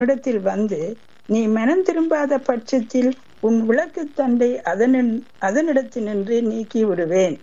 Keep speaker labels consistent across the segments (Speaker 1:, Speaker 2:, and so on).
Speaker 1: இடத்தில் வந்து நீ மனம் திரும்பாத பட்சத்தில் உன் விளக்கு தண்டை அதனின் அதனிடத்தினின்று நீக்கி விடுவேன்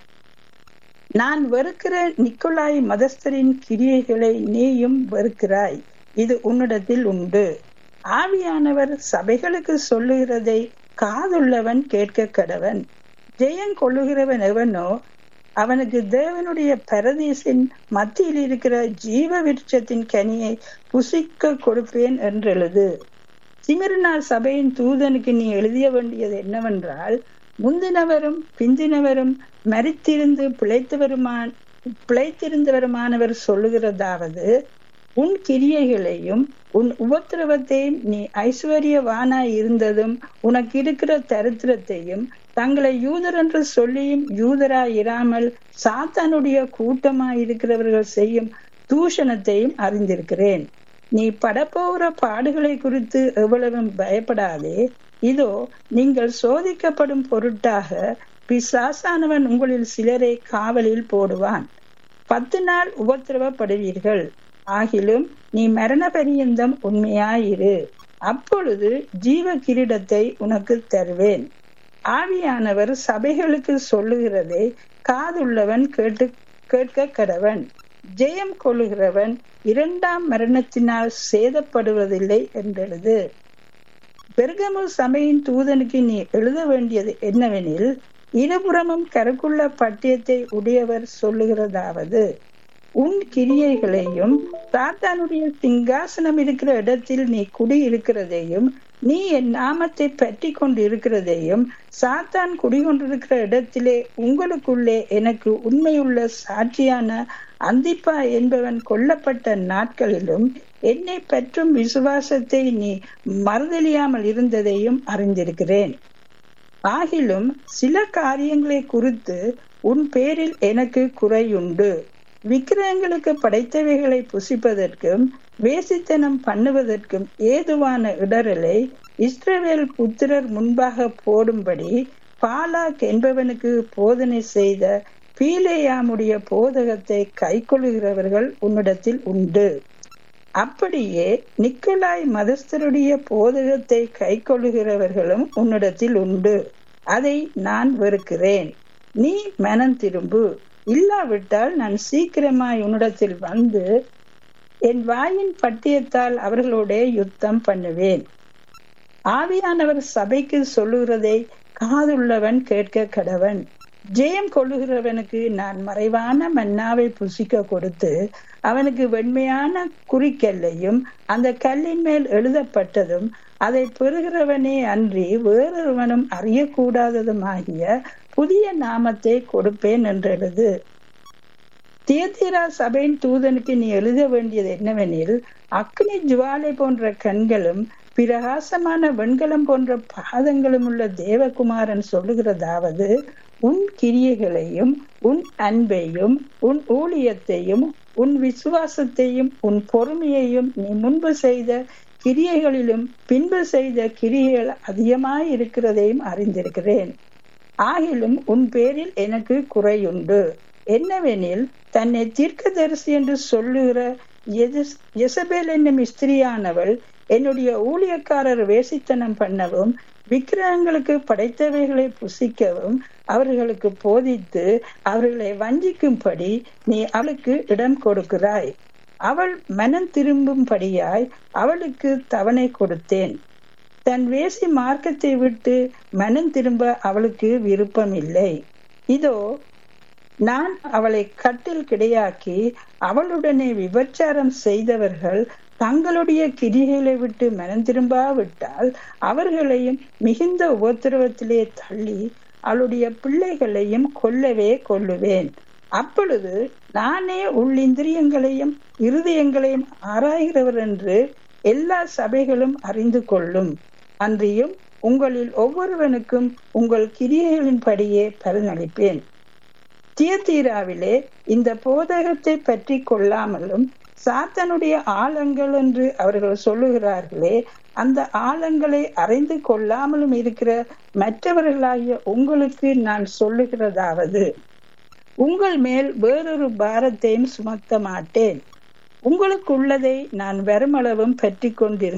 Speaker 1: நான் வெறுக்கிற நிக்கோலாய் மதஸ்தரின் கிரியைகளை நீயும் வெறுக்கிறாய் இது உன்னிடத்தில் உண்டு ஆவியானவர் சபைகளுக்கு சொல்லுகிறதை காதுள்ளவன் கேட்க கடவன் ஜெயம் கொள்ளுகிறவன் எவனோ அவனுக்கு தேவனுடைய பரதீசின் மத்தியில் இருக்கிற ஜீவ விருட்சத்தின் கனியை புசிக்க கொடுப்பேன் என்றெழுது சிமிர்னா சபையின் தூதனுக்கு நீ எழுதிய வேண்டியது என்னவென்றால் முந்தினவரும் பிந்தினவரும் மறித்திருந்து பிழைத்தவருமான பிழைத்திருந்தவருமானவர் சொல்லுகிறதாவது உன் கிரியைகளையும் உன் உபத்திரவத்தையும் நீ ஐஸ்வர்யவானாய் இருந்ததும் உனக்கு இருக்கிற தரித்திரத்தையும் தங்களை யூதர் என்று சொல்லியும் யூதராய் இராமல் சாத்தானுடைய கூட்டமாய் இருக்கிறவர்கள் செய்யும் தூஷணத்தையும் அறிந்திருக்கிறேன் நீ படப்போகிற பாடுகளை குறித்து எவ்வளவும் பயப்படாதே இதோ நீங்கள் சோதிக்கப்படும் பொருட்டாக பிசாசானவன் உங்களில் சிலரை காவலில் போடுவான் பத்து நாள் உபத்திரவப்படுவீர்கள் ஆகிலும் நீ மரண பரியந்தம் உண்மையாயிரு அப்பொழுது ஜீவ கிரீடத்தை உனக்கு தருவேன் ஆவியானவர் சபைகளுக்கு சொல்லுகிறதை காதுள்ளவன் கேட்டு கேட்க கடவன் ஜெயம் கொள்ளுகிறவன் இரண்டாம் மரணத்தினால் சேதப்படுவதில்லை என்றெழுது பெருகமு சபையின் தூதனுக்கு நீ எழுத வேண்டியது என்னவெனில் இருபுறமும் கருக்குள்ள பட்டியத்தை உடையவர் சொல்லுகிறதாவது உன் கிரியைகளையும் சாத்தானுடைய சிங்காசனம் இருக்கிற இடத்தில் நீ குடியிருக்கிறதையும் நீ என் நாமத்தை பற்றி கொண்டு இருக்கிறதையும் சாத்தான் குடிகொண்டிருக்கிற இடத்திலே உங்களுக்குள்ளே எனக்கு உண்மையுள்ள சாட்சியான அந்திப்பா என்பவன் கொல்லப்பட்ட நாட்களிலும் என்னை பற்றும் விசுவாசத்தை நீ மறுதலியாமல் இருந்ததையும் அறிந்திருக்கிறேன் ஆகிலும் சில காரியங்களை குறித்து உன் பேரில் எனக்கு குறையுண்டு விக்கிரகங்களுக்கு படைத்தவைகளை புசிப்பதற்கும் வேசித்தனம் பண்ணுவதற்கும் ஏதுவான இடரலை இஸ்ரவேல் புத்திரர் முன்பாக போடும்படி பாலாக் என்பவனுக்கு போதனை செய்த பீலேயாமுடைய போதகத்தை கைக்கொள்ளுகிறவர்கள் உன்னிடத்தில் உண்டு அப்படியே நிக்கோலாய் மதஸ்தருடைய போதகத்தை கைக்கொள்ளுகிறவர்களும் உன்னிடத்தில் உண்டு அதை நான் வெறுக்கிறேன் நீ மனம் திரும்பு இல்லாவிட்டால் நான் சீக்கிரமாய் உன்னிடத்தில் வந்து என் வாயின் பட்டியத்தால் அவர்களோட யுத்தம் பண்ணுவேன் ஆவியானவர் சபைக்கு சொல்லுகிறதை காதுள்ளவன் கேட்க கடவன் ஜெயம் கொள்ளுகிறவனுக்கு நான் மறைவான மன்னாவை புசிக்க கொடுத்து அவனுக்கு வெண்மையான குறிக்கல்லையும் அந்த கல்லின் மேல் எழுதப்பட்டதும் அதை பெறுகிறவனே அன்றி வேறொருவனும் அறியக்கூடாததுமாகிய புதிய நாமத்தை கொடுப்பேன் என்றெழுது தியத்திரா சபையின் தூதனுக்கு நீ எழுத வேண்டியது என்னவெனில் அக்னி ஜுவாலை போன்ற கண்களும் பிரகாசமான வெண்கலம் போன்ற பாதங்களும் உள்ள தேவகுமாரன் சொல்லுகிறதாவது உன் கிரியைகளையும் உன் அன்பையும் உன் ஊழியத்தையும் உன் விசுவாசத்தையும் உன் பொறுமையையும் நீ முன்பு செய்த கிரியைகளிலும் பின்பு செய்த கிரியைகள் அதிகமாய் இருக்கிறதையும் அறிந்திருக்கிறேன் ஆகிலும் உன் பேரில் எனக்கு குறையுண்டு என்னவெனில் தன்னை தீர்க்கதரிசி என்று சொல்லுகிற எசபேல் என்னும் ஸ்திரியானவள் என்னுடைய ஊழியக்காரர் வேசித்தனம் பண்ணவும் விக்கிரகங்களுக்கு படைத்தவைகளை புசிக்கவும் அவர்களுக்கு போதித்து அவர்களை வஞ்சிக்கும்படி நீ அவளுக்கு இடம் கொடுக்கிறாய் அவள் மனம் திரும்பும்படியாய் அவளுக்கு தவணை கொடுத்தேன் தன் வேசி மார்க்கத்தை விட்டு மனம் திரும்ப அவளுக்கு விருப்பம் இல்லை இதோ நான் அவளை கட்டில் கிடையாக்கி அவளுடனே விபச்சாரம் செய்தவர்கள் தங்களுடைய கிரிகளை விட்டு மனம் திரும்பாவிட்டால் அவர்களையும் மிகுந்த உபத்திரவத்திலே தள்ளி அவளுடைய பிள்ளைகளையும் கொல்லவே கொல்லுவேன் அப்பொழுது நானே உள்ளிந்திரியங்களையும் இருதயங்களையும் ஆராய்கிறவர் என்று எல்லா சபைகளும் அறிந்து கொள்ளும் அன்றியும் உங்களில் ஒவ்வொருவனுக்கும் உங்கள் கிரியைகளின் படியே பலனளிப்பேன் தியத்தீராவிலே இந்த போதகத்தை பற்றி கொள்ளாமலும் சாத்தனுடைய ஆழங்கள் என்று அவர்கள் சொல்லுகிறார்களே அந்த ஆழங்களை அறிந்து கொள்ளாமலும் இருக்கிற மற்றவர்களாகிய உங்களுக்கு நான் சொல்லுகிறதாவது உங்கள் மேல் வேறொரு பாரத்தையும் சுமத்த மாட்டேன் உங்களுக்கு உள்ளதை நான் வருமளவும் பற்றி கொண்டிருந்தேன்